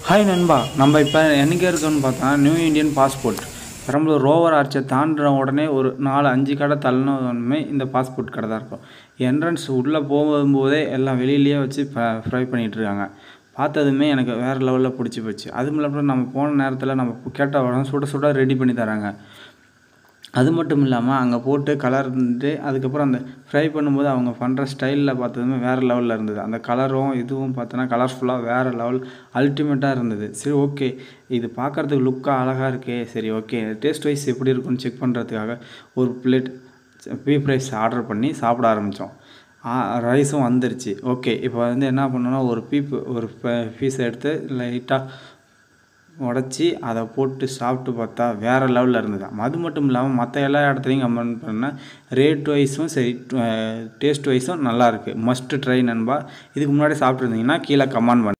hi நண்பா நம்ம இப்போ எங்கே இருக்கோன்னு பார்த்தா new Indian passport Perambalur Rover ஆர்ச்சை தாண்டுற உடனே ஒரு நாலு அஞ்சு கடை தள்ளினதுமே இந்த பாஸ்போர்ட் கடை தான் இருக்கும் என்ட்ரன்ஸ் உள்ளே போகும்போதே எல்லாம் வெளியிலேயே வச்சு ஃப்ரை பண்ணிகிட்டு இருக்காங்க பார்த்ததுமே எனக்கு வேறு லெவலில் பிடிச்சி போச்சு அதுவும் இல்லாமல் நம்ம போன நேரத்தில் நம்ம கேட்ட உடனே சுட சுட ரெடி பண்ணி தராங்க அது மட்டும் இல்லாமல் அங்கே போட்டு கலர்ந்துட்டு அதுக்கப்புறம் அந்த ஃப்ரை பண்ணும்போது அவங்க பண்ணுற ஸ்டைலில் பார்த்ததுமே வேறு லெவலில் இருந்தது அந்த கலரும் இதுவும் பார்த்தோன்னா கலர்ஃபுல்லாக வேறு லெவல் அல்டிமேட்டாக இருந்தது சரி ஓகே இது பார்க்குறதுக்கு லுக்காக அழகாக இருக்கே சரி ஓகே டேஸ்ட் வைஸ் எப்படி இருக்குன்னு செக் பண்ணுறதுக்காக ஒரு பிளேட் பீஃப் ரைஸ் ஆர்டர் பண்ணி சாப்பிட ஆரம்பித்தோம் ரைஸும் வந்துருச்சு ஓகே இப்போ வந்து என்ன பண்ணோன்னா ஒரு பீப் ஒரு பீஸை எடுத்து லைட்டாக உடச்சி அதை போட்டு சாப்பிட்டு பார்த்தா வேறு லெவலில் இருந்தது அது மட்டும் இல்லாமல் மற்ற எல்லா இடத்துலையும் கம்பேர் பண்ணால் ரேட் வைஸும் சரி டேஸ்ட் வைஸும் நல்லாயிருக்கு மஸ்ட்டு ட்ரை நண்பா இதுக்கு முன்னாடி சாப்பிட்ருந்தீங்கன்னா கீழே கமெண்ட் பண்ணு